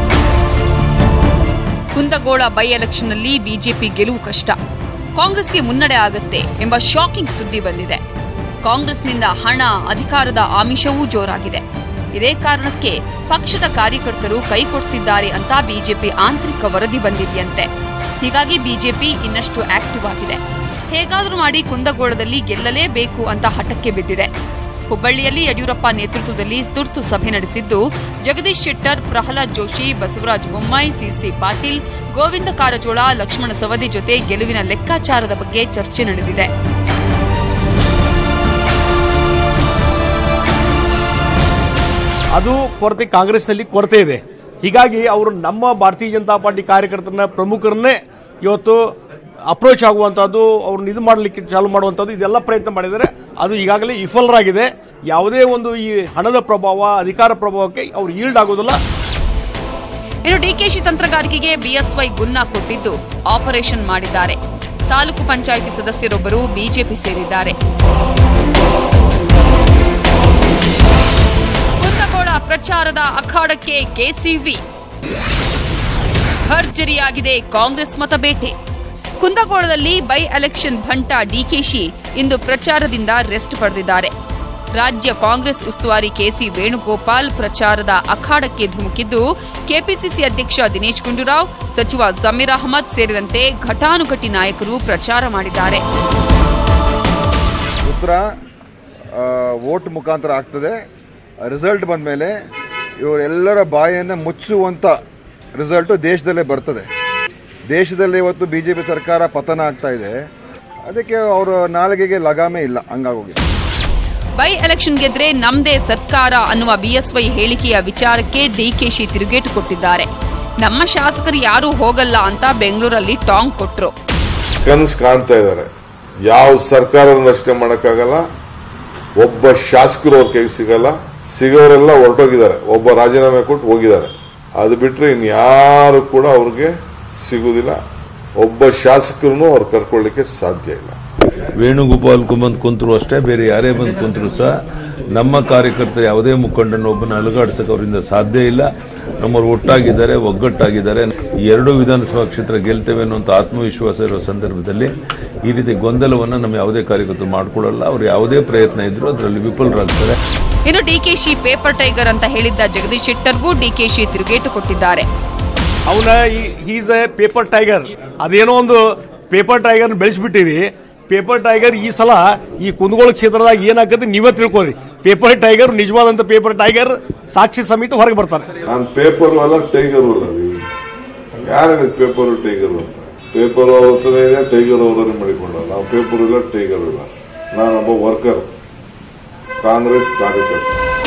ಕುಂದಗೋಳ ಬೈ ಎಲೆಕ್ಷನ್ನಲ್ಲಿ ಬಿಜೆಪಿ ಗೆಲುವು ಕಷ್ಟ ಕಾಂಗ್ರೆಸ್ಗೆ ಮುನ್ನಡೆ ಆಗತ್ತೆ ಎಂಬ ಶಾಕಿಂಗ್ ಸುದ್ದಿ ಬಂದಿದೆ ಕಾಂಗ್ರೆಸ್ನಿಂದ ಹಣ ಅಧಿಕಾರದ ಆಮಿಷವೂ ಜೋರಾಗಿದೆ ಇದೇ ಕಾರಣಕ್ಕೆ ಪಕ್ಷದ ಕಾರ್ಯಕರ್ತರು ಕೈಕೊಡ್ತಿದ್ದಾರೆ ಅಂತ ಬಿಜೆಪಿ ಆಂತರಿಕ ವರದಿ ಬಂದಿದೆಯಂತೆ ಹೀಗಾಗಿ ಬಿಜೆಪಿ ಇನ್ನಷ್ಟು ಆಕ್ಟಿವ್ ಆಗಿದೆ ಹೇಗಾದರೂ ಮಾಡಿ ಕುಂದಗೋಳದಲ್ಲಿ ಗೆಲ್ಲಲೇಬೇಕು ಅಂತ ಹಠಕ್ಕೆ ಬಿದ್ದಿದೆ ಹುಬ್ಬಳ್ಳಿಯಲ್ಲಿ ಯಡಿಯೂರಪ್ಪ ನೇತೃತ್ವದಲ್ಲಿ ತುರ್ತು ಸಭೆ ನಡೆಸಿದ್ದು ಜಗದೀಶ್ ಶೆಟ್ಟರ್ ಪ್ರಹ್ಲಾದ್ ಜೋಶಿ ಬಸವರಾಜ ಬೊಮ್ಮಾಯಿ ಸಿಸಿ ಪಾಟೀಲ್ ಗೋವಿಂದ ಕಾರಜೋಳ ಲಕ್ಷ್ಮಣ ಸವದಿ ಜೊತೆ ಗೆಲುವಿನ ಲೆಕ್ಕಾಚಾರದ ಬಗ್ಗೆ ಚರ್ಚೆ ನಡೆದಿದೆ ಅದು ಕೊರತೆ ಕಾಂಗ್ರೆಸ್ನಲ್ಲಿ ಕೊರತೆ ಇದೆ ಹೀಗಾಗಿ ಅವರು ನಮ್ಮ ಭಾರತೀಯ ಜನತಾ ಪಾರ್ಟಿ ಕಾರ್ಯಕರ್ತರನ್ನ ಪ್ರಮುಖರನ್ನೇ ಇವತ್ತು ಅಪ್ರೋಚ್ ಆಗುವಂಥದ್ದು ಅವ್ರನ್ನ ಇದು ಮಾಡಲಿಕ್ಕೆ ಚಾಲು ಮಾಡುವಂಥದ್ದು ಇದೆಲ್ಲ ಪ್ರಯತ್ನ ಮಾಡಿದ್ದಾರೆ ಅದು ಈಗಾಗಲೇ ವಿಫಲರಾಗಿದೆ ಯಾವುದೇ ಒಂದು ಈ ಹಣದ ಪ್ರಭಾವ ಅಧಿಕಾರ ಪ್ರಭಾವಕ್ಕೆ ಅವ್ರು ಈಲ್ಡ್ ಆಗೋದಿಲ್ಲ ಇನ್ನು ಡಿಕೆಶಿ ತಂತ್ರಗಾರಿಕೆಗೆ ಬಿಎಸ್ವೈ ಗುನ್ನ ಕೊಟ್ಟಿದ್ದು ಆಪರೇಷನ್ ಮಾಡಿದ್ದಾರೆ ತಾಲೂಕು ಪಂಚಾಯಿತಿ ಸದಸ್ಯರೊಬ್ಬರು ಬಿಜೆಪಿ ಸೇರಿದ್ದಾರೆ ಕುಂದಗೋಳ ಪ್ರಚಾರದ ಅಖಾಡಕ್ಕೆ ಕೆಸಿವಿ ಭರ್ಜರಿಯಾಗಿದೆ ಕಾಂಗ್ರೆಸ್ ಮತಬೇಟೆ ಕುಂದಗೋಳದಲ್ಲಿ ಬೈ ಎಲೆಕ್ಷನ್ ಭಂಟ ಡಿಕೆಶಿ ಇಂದು ಪ್ರಚಾರದಿಂದ ರೆಸ್ಟ್ ಪಡೆದಿದ್ದಾರೆ ರಾಜ್ಯ ಕಾಂಗ್ರೆಸ್ ಉಸ್ತುವಾರಿ ಕೆಸಿ ವೇಣುಗೋಪಾಲ್ ಪ್ರಚಾರದ ಅಖಾಡಕ್ಕೆ ಧುಮುಕಿದ್ದು ಕೆಪಿಸಿಸಿ ಅಧ್ಯಕ್ಷ ದಿನೇಶ್ ಗುಂಡೂರಾವ್ ಸಚಿವ ಜಮೀರ್ ಅಹಮದ್ ಸೇರಿದಂತೆ ಘಟಾನುಘಟಿ ನಾಯಕರು ಪ್ರಚಾರ ಮಾಡಿದ್ದಾರೆ ಉತ್ತರ ವೋಟ್ ಮುಖಾಂತರ ಆಗ್ತದೆ ರಿಸಲ್ಟ್ ಬಂದ ಮೇಲೆ ಇವರೆಲ್ಲರ ಬಾಯನ್ನು ಮುಚ್ಚುವಂಥ ರಿಸಲ್ಟು ದೇಶದಲ್ಲೇ ಬರ್ತದೆ ದೇಶದಲ್ಲಿ ಇವತ್ತು ಬಿ ಜೆ ಪಿ ಸರ್ಕಾರ ಪತನ ಆಗ್ತಾ ಇದೆ ಅದಕ್ಕೆ ಅವರ ನಾಲಿಗೆಗೆ ಲಗಾಮೇ ಇಲ್ಲ ಹಂಗಾಗೋಗಿದೆ ಬೈ ಎಲೆಕ್ಷನ್ ಗೆದ್ರೆ ನಮ್ದೇ ಸರ್ಕಾರ ಅನ್ನುವ ಬಿಎಸ್ವೈ ಹೇಳಿಕೆಯ ವಿಚಾರಕ್ಕೆ ಡಿಕೆಶಿ ತಿರುಗೇಟು ಕೊಟ್ಟಿದ್ದಾರೆ ನಮ್ಮ ಶಾಸಕರು ಯಾರೂ ಹೋಗಲ್ಲ ಅಂತ ಬೆಂಗಳೂರಲ್ಲಿ ಟಾಂಗ್ ಕೊಟ್ರು ಕನಸು ಕಾಣ್ತಾ ಇದ್ದಾರೆ ಯಾವ ಸರ್ಕಾರವನ್ನು ರಚನೆ ಮಾಡೋಕ್ಕಾಗಲ್ಲ ಒಬ್ಬ ಶಾಸಕರು ಅವ್ರ ಕೈಗೆ ಸಿಗಲ್ಲ ಸಿಗೋರೆಲ್ಲ ಹೊರಟೋಗಿದ್ದಾರೆ ಒಬ್ಬ ರಾಜೀನಾಮೆ ಕೊಟ್ಟು ಹೋಗಿದ್ದಾರೆ ಅದು ಬಿಟ್ಟರೆ ಇನ್ಯಾರು ಕೂಡ ಅವ್ರಿಗೆ ಸಿಗುವುದಿಲ್ಲ ಒಬ್ಬ ಶಾಸಕರನ್ನು ಅವ್ರು ಕರ್ಕೊಳ್ಳಿಕ್ಕೆ ಸಾಧ್ಯ ಇಲ್ಲ ವೇಣುಗೋಪಾಲ್ ಬಂದು ಕುಂತರು ಅಷ್ಟೇ ಬೇರೆ ಯಾರೇ ಬಂದು ಕುಂತರು ಸಹ ನಮ್ಮ ಕಾರ್ಯಕರ್ತ ಯಾವುದೇ ಮುಖಂಡನ ಒಬ್ಬನ ಅಲುಗಾಡ್ಸಕ್ಕೆ ಅವರಿಂದ ಸಾಧ್ಯ ಇಲ್ಲ ನಮ್ಮವರು ಒಟ್ಟಾಗಿದ್ದಾರೆ ಒಗ್ಗಟ್ಟಾಗಿದ್ದಾರೆ ಈ ಎರಡೂ ವಿಧಾನಸಭಾ ಕ್ಷೇತ್ರ ಗೆಲ್ತೇವೆ ಅನ್ನುವಂಥ ಆತ್ಮವಿಶ್ವಾಸ ಇರುವ ಸಂದರ್ಭದಲ್ಲಿ ಈ ರೀತಿ ಗೊಂದಲವನ್ನು ನಮ್ಮ ಯಾವುದೇ ಕಾರ್ಯಕರ್ತರು ಮಾಡಿಕೊಳ್ಳಲ್ಲ ಅವ್ರು ಯಾವುದೇ ಪ್ರಯತ್ನ ಇದ್ರೂ ಅದರಲ್ಲಿ ವಿಫಲರಾಗ್ತಾರೆ ಇನ್ನು ಡಿಕೆಶಿ ಪೇಪರ್ ಟೈಗರ್ ಅಂತ ಹೇಳಿದ್ದ ಜಗದೀಶ್ ಶೆಟ್ಟರ್ಗೂ ಡಿಕೆಶಿ ತಿರುಗೇಟು ಕೊಟ್ಟಿದ್ದಾರೆ ಅವನ ಈಸ್ ಎ ಪೇಪರ್ ಟೈಗರ್ ಅದೇನೋ ಒಂದು ಪೇಪರ್ ಟೈಗರ್ ಬೆಳೆಸ್ಬಿಟ್ಟಿರಿ ಪೇಪರ್ ಟೈಗರ್ ಈ ಸಲ ಈ ಕುಂದಗೋಳ ಕ್ಷೇತ್ರದಾಗ ಏನಾಗತ್ತೆ ನೀವೇ ತಿಳ್ಕೊರಿ ಪೇಪರ್ ಟೈಗರ್ ನಿಜವಾದಂತ ಪೇಪರ್ ಟೈಗರ್ ಸಾಕ್ಷಿ ಸಮೇತ ಹೊರಗೆ ಬರ್ತಾರೆ ನಾನು ಪೇಪರ್ ಅಲ್ಲ ಟೈಗರ್ ಅಲ್ಲ ಯಾರು ಹೇಳಿದ್ ಪೇಪರ್ ಟೈಗರ್ ಅಂತ ಪೇಪರ್ ಅವ್ರ ಹತ್ರನೇ ಇದೆ ಟೈಗರ್ ಅವರನ್ನೇ ಮಾಡಿಕೊಂಡ ನಾವು ಪೇಪರ್ ಇಲ್ಲ ಟೈಗರ್ ಇಲ್ಲ ನಾನೊಬ್ಬ ವರ್ಕರ್ ಕಾಂಗ್ರೆಸ್ ಕಾರ್ಯಕರ್ತ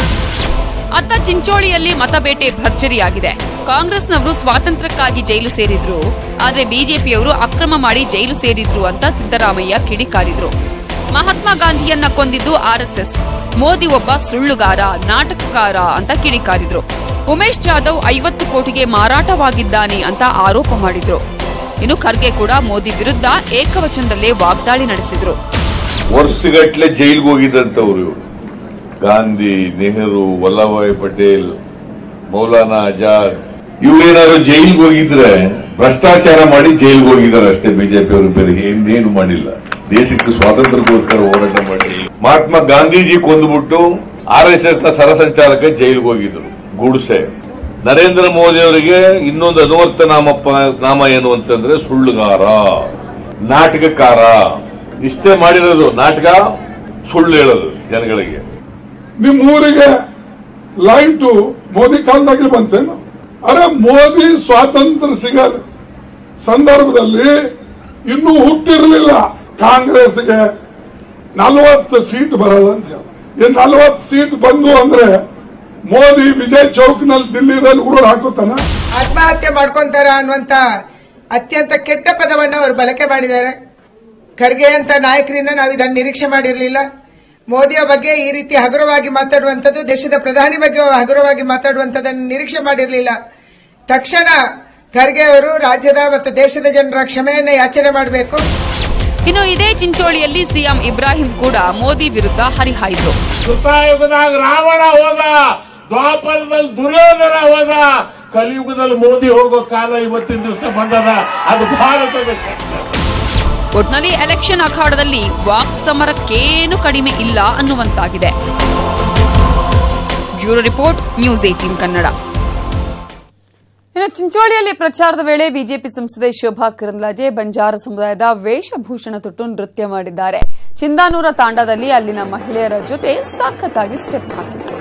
ಅತ್ತ ಚಿಂಚೋಳಿಯಲ್ಲಿ ಮತಬೇಟೆ ಭರ್ಜರಿಯಾಗಿದೆ ಕಾಂಗ್ರೆಸ್ನವರು ಸ್ವಾತಂತ್ರ್ಯಕ್ಕಾಗಿ ಜೈಲು ಸೇರಿದ್ರು ಆದ್ರೆ ಬಿಜೆಪಿಯವರು ಅಕ್ರಮ ಮಾಡಿ ಜೈಲು ಸೇರಿದ್ರು ಅಂತ ಸಿದ್ದರಾಮಯ್ಯ ಕಿಡಿಕಾರಿದ್ರು ಮಹಾತ್ಮ ಗಾಂಧಿಯನ್ನ ಕೊಂದಿದ್ದು ಆರ್ಎಸ್ಎಸ್ ಮೋದಿ ಒಬ್ಬ ಸುಳ್ಳುಗಾರ ನಾಟಕಕಾರ ಅಂತ ಕಿಡಿಕಾರಿದ್ರು ಉಮೇಶ್ ಜಾಧವ್ ಐವತ್ತು ಕೋಟಿಗೆ ಮಾರಾಟವಾಗಿದ್ದಾನೆ ಅಂತ ಆರೋಪ ಮಾಡಿದ್ರು ಇನ್ನು ಖರ್ಗೆ ಕೂಡ ಮೋದಿ ವಿರುದ್ಧ ಏಕವಚನದಲ್ಲೇ ವಾಗ್ದಾಳಿ ನಡೆಸಿದ್ರು ವರ್ಷಗಟ್ಲೆ ಜೈಲ್ಗೆ ಹೋಗಿದ್ದಂತವ್ರು ಇವರು ಗಾಂಧಿ ನೆಹರು ವಲ್ಲಭಾಯ್ ಪಟೇಲ್ ಮೌಲಾನಾ ಆಜಾದ್ ಇವ್ರೇನಾದ್ರು ಜೈಲ್ಗೆ ಹೋಗಿದ್ರೆ ಭ್ರಷ್ಟಾಚಾರ ಮಾಡಿ ಜೈಲ್ಗೆ ಹೋಗಿದ್ದಾರೆ ಅಷ್ಟೇ ಬಿಜೆಪಿ ಅವರು ಬೇರೆ ಇನ್ನೇನು ಮಾಡಿಲ್ಲ ದೇಶಕ್ಕೆ ಸ್ವಾತಂತ್ರ್ಯಕ್ಕೋಸ್ಕರ ಹೋರಾಟ ಮಾಡಿ ಮಹಾತ್ಮ ಗಾಂಧೀಜಿ ಕೊಂದ್ಬಿಟ್ಟು ಆರ್ ಎಸ್ ಎಸ್ ನ ಸರಸಂಚಾಲಕ ಜೈಲ್ಗೆ ಹೋಗಿದ್ರು ಗುಡ್ಸೆ ನರೇಂದ್ರ ಮೋದಿ ಅವರಿಗೆ ಇನ್ನೊಂದು ಅನುವರ್ತ ನಾಮಪ್ಪ ನಾಮ ಏನು ಅಂತಂದ್ರೆ ಸುಳ್ಳುಗಾರ ನಾಟಕಕಾರ ಇಷ್ಟೇ ಮಾಡಿರೋದು ನಾಟಕ ಸುಳ್ಳು ಹೇಳೋದು ಜನಗಳಿಗೆ ನಿಮ್ ಊರಿಗೆ ಲೈಟು ಮೋದಿ ಕಾಲದಾಗೆ ಬಂತೇನು ಅರೆ ಮೋದಿ ಸ್ವಾತಂತ್ರ್ಯ ಸಿಗದ ಸಂದರ್ಭದಲ್ಲಿ ಇನ್ನೂ ಹುಟ್ಟಿರ್ಲಿಲ್ಲ ಕಾಂಗ್ರೆಸ್ಗೆ ನಲವತ್ತು ಸೀಟ್ ಬರಲ್ಲ ಅಂತ ಹೇಳ ಈ ನಲವತ್ತು ಸೀಟ್ ಬಂದು ಅಂದ್ರೆ ಮೋದಿ ವಿಜಯ್ ಚೌಕ್ನಲ್ಲಿ ದಿಲ್ಲಿದಲ್ಲಿ ಉರುಳು ಹಾಕುತ್ತಾನ ಆತ್ಮಹತ್ಯೆ ಮಾಡ್ಕೊಂತಾರ ಅನ್ನುವಂತ ಅತ್ಯಂತ ಕೆಟ್ಟ ಪದವನ್ನು ಅವರು ಬಳಕೆ ಮಾಡಿದ್ದಾರೆ ಖರ್ಗೆ ಅಂತ ನಾಯಕರಿಂದ ನಾವು ಇದನ್ನು ನಿರೀಕ್ಷೆ ಮಾಡಿರಲಿಲ್ಲ ಮೋದಿಯ ಬಗ್ಗೆ ಈ ರೀತಿ ಹಗುರವಾಗಿ ಮಾತಾಡುವಂಥದ್ದು ದೇಶದ ಪ್ರಧಾನಿ ಬಗ್ಗೆ ಹಗುರವಾಗಿ ಮಾತಾಡುವಂಥದ್ದನ್ನು ನಿರೀಕ್ಷೆ ಮಾಡಿರಲಿಲ್ಲ ತಕ್ಷಣ ಖರ್ಗೆ ಅವರು ರಾಜ್ಯದ ಮತ್ತು ದೇಶದ ಜನರ ಕ್ಷಮೆಯನ್ನ ಯಾಚನೆ ಮಾಡಬೇಕು ಇನ್ನು ಇದೇ ಚಿಂಚೋಳಿಯಲ್ಲಿ ಸಿಎಂ ಇಬ್ರಾಹಿಂ ಕೂಡ ಮೋದಿ ವಿರುದ್ಧ ಹರಿಹಾಯ್ದ್ರು ಕೃತಾಯುಗದಾಗ ರಾವಣ ಹೋದ ದ್ವಾಪರದಲ್ಲಿ ದುರ್ಯೋಧನ ಹೋದ ಕಲಿಯುಗದಲ್ಲಿ ಮೋದಿ ಹೋಗೋ ಕಾಲ ಇವತ್ತಿನ ದಿವಸ ಬಂದದ ಅದು ಭಾರತದ ಶಕ್ತಿ ಒಟ್ನಲ್ಲಿ ಎಲೆಕ್ಷನ್ ಅಖಾಡದಲ್ಲಿ ವಾಕ್ ಸಮರಕ್ಕೇನು ಕಡಿಮೆ ಇಲ್ಲ ಅನ್ನುವಂತಾಗಿದೆ bureau report news eighteen Kannada ಇನ್ನು ಚಿಂಚೋಳಿಯಲ್ಲಿ ಪ್ರಚಾರದ ವೇಳೆ ಬಿಜೆಪಿ ಸಂಸದೆ ಶೋಭಾ ಕರಂದ್ಲಾಜೆ ಬಂಜಾರ ಸಮುದಾಯದ ವೇಷಭೂಷಣ ತೊಟ್ಟು ನೃತ್ಯ ಮಾಡಿದ್ದಾರೆ ಚಿಂದಾನೂರ ತಾಂಡದಲ್ಲಿ ಅಲ್ಲಿನ ಮಹಿಳೆಯರ ಜೊತೆ ಸಖತ್ತಾಗಿ ಸ್ಟೆಪ್ ಹಾಕಿದರು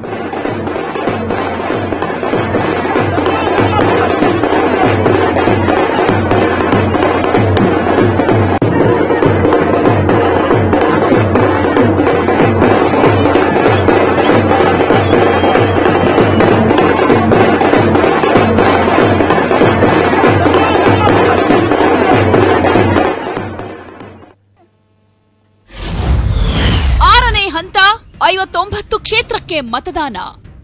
ಆರನೇ ಹಂತ ಐವತ್ತೊಂಬತ್ತು ಕ್ಷೇತ್ರಕ್ಕೆ ಮತದಾನ